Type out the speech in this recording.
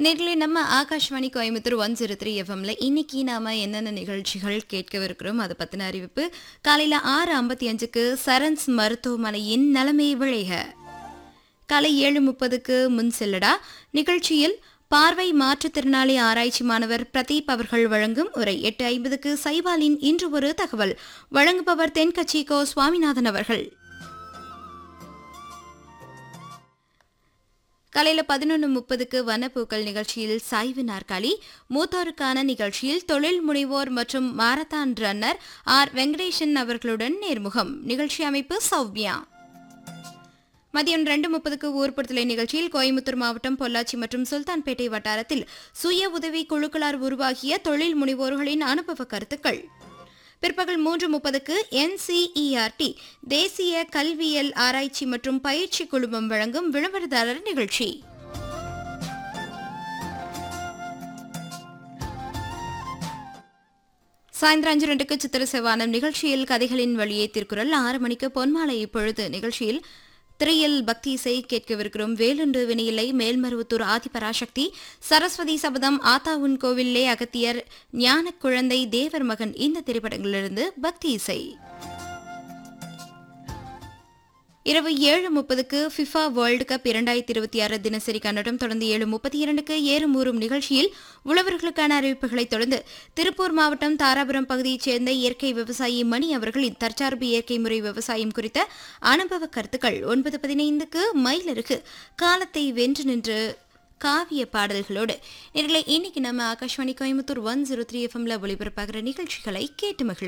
நேர்களே நம்ம Akashvani Coimbatore one zero three எஃப்எம்ல இன்னைக்கு நாம என்னென்ன நிகழ்ச்சிகள் கேட்கவிருக்கிறோம் அதை பத்தின அறிவிப்பு காலையில ஆறு ஐம்பத்தி அஞ்சுக்கு சரன்ஸ் மருத்துவமனையின் நலமே விளைக காலை ஏழு முப்பதுக்கு முன் செல்லடா நிகழ்ச்சியில் பார்வை மாற்றுத்திறனாளி ஆராய்ச்சி மாணவர் பிரதீப் அவர்கள் வழங்கும் உரை எட்டு ஐம்பதுக்கு சைபாலின் இன்று ஒரு தகவல் வழங்குபவர் தென்கட்சி கோ சுவாமிநாதன் அவர்கள் காலையில பதினொன்று முப்பதுக்கு வனப்பூக்கள் நிகழ்ச்சியில் சாய்வு நாற்காலி மூத்தோருக்கான நிகழ்ச்சியில் தொழில் முனைவோர் மற்றும் மாரத்தான் ரன்னர் ஆர் வெங்கடேசன் அவர்களுடன் நேர்முகம் நிகழ்ச்சி அமைப்பு சௌவ்யா மதியம் ரெண்டு முப்பதுக்கு ஊர்படுத்தலை நிகழ்ச்சியில் கோயம்புத்தூர் மாவட்டம் பொள்ளாச்சி மற்றும் சுல்தான்பேட்டை வட்டாரத்தில் சுய உதவி குழுக்களால் உருவாகிய தொழில் முனைவோர்களின் அனுபவ கருத்துக்கள் பிற்பகல் மூன்று முப்பதுக்கு என்சிஇஆர்டி தேசிய கல்வியல் ஆராய்ச்சி மற்றும் பயிற்சி குழுமம் வழங்கும் விளம்பரதாரர் நிகழ்ச்சி சாயந்தரம் அஞ்சு ரெண்டுக்கு சித்திர செவ்வானம் நிகழ்ச்சியில் கதைகளின் வழியே திருக்குறள் ஆறு மணிக்கு பொன்மாலை இப்பொழுது நிகழ்ச்சியில் திரையில் பக்தி இசை கேட்கவிருக்கிறோம் வேலுண்டு வினையிலை மேல்மருவத்தூர் ஆதிபராசக்தி சரஸ்வதி சபதம் ஆத்தாவுன் கோவிலே அகத்தியர் ஞான குழந்தை தேவர் மகன் இந்த திரைப்படங்களிலிருந்து பக்தி இசை இரவு ஏழு முப்பதுக்கு ஃபிஃபா வேர்ல்டு கப் இரண்டாயிரத்தி இருபத்தி ஆறு தினசரி கன்னடம் தொடர்ந்து ஏழு முப்பத்தி இரண்டுக்கு ஏறும் ஊறும் நிகழ்ச்சியில் உழவர்களுக்கான அறிவிப்புகளைத் தொடர்ந்து திருப்பூர் மாவட்டம் தாராபுரம் பகுதியைச் சேர்ந்த இயற்கை விவசாயி மணி அவர்களின் தற்சார்பு இயற்கை முறை விவசாயம் குறித்த அனுபவ கருத்துக்கள் ஒன்பது பதினைந்துக்கு மயிலருக்கு காலத்தை வென்று நின்று காவிய பாடல்களோடு நேர்களை இன்னைக்கு நம்ம Akashvani Coimbatore one zero three எஃப்எம்ல ஒளிபரப்பாகிற நிகழ்ச்சிகளை கேட்டு மகிழ